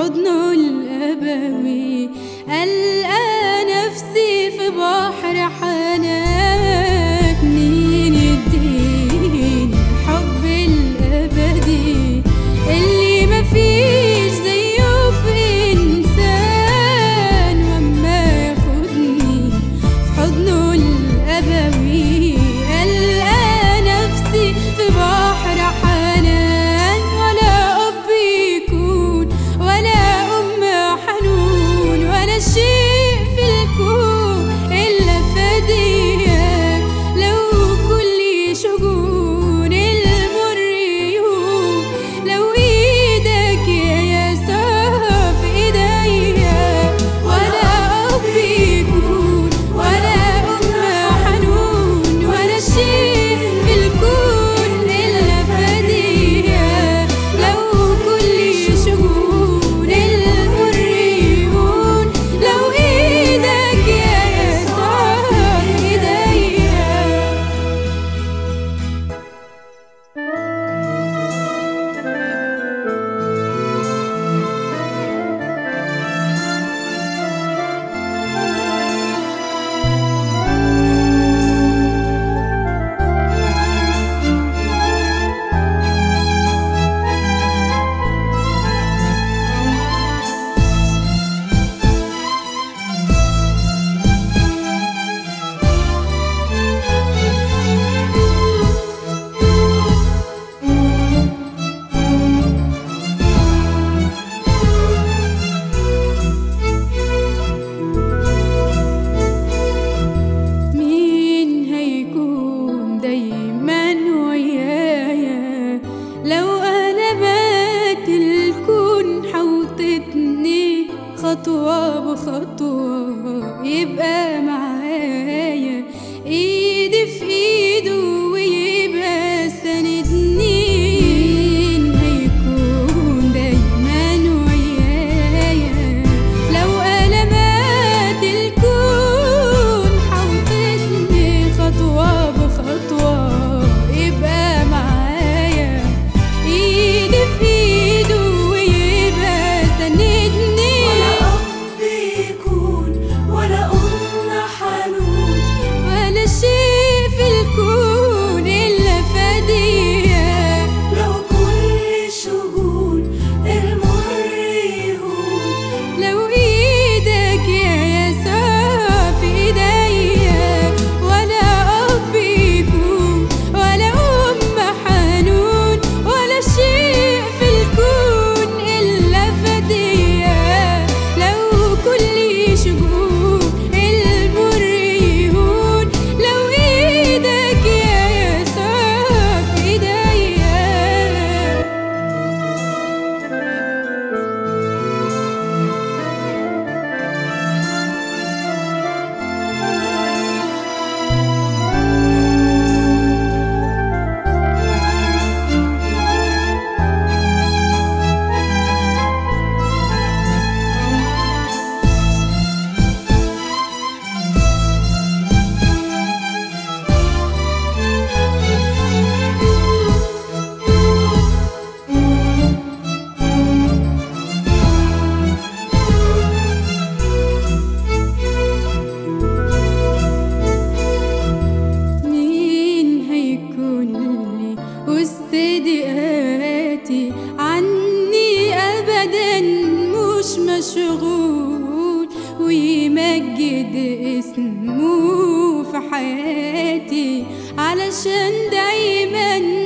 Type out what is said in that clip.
حضنه الأبوي ألقى نفسي في بحر حنان مين يديني الحب الأبدي اللي مفيش زيه في إنسان وأما ياخدني في حضنه الأبوي ألقى نفسي في بحر حنان ولا أب يكون ولا أم حنون ولا شيء في الكون إلا فدية لو كل شجون المر يهون لو إيدك يا يسوع في إيديا ولا أب يكون ولا أم حنون ولا شيء في الكون إلا فدية لو كل شجون المر يهون لو إيدك يا يسوع في إيديا مين هيكون دايما ويايا لو انا بات الكون حوطتني خطوة بخطوة يبقى معايا ايدي في ايده ويبقى سندني مين هيكون دايما ويايا لو انا مات الكون حوطتني خطوة بخطوة يبقى معايا ايدي في ايده ويبقى سندني ولا أب يكون ولا أم حنون ولا شيء في الكون إلا فدية لو كل شجون المر يهون لو إيدك يا يسوع في إيديا ولا أب يكون ولا أم حنون ولا شيء في الكون إلا فدية لو كل شجون المر يهون لو إيدك يا يسوع في إيديا مين هيكون لي وسط ضيقاتي عني ابدا مش مشغول ويمجد اسمه في حياتي علشان دايما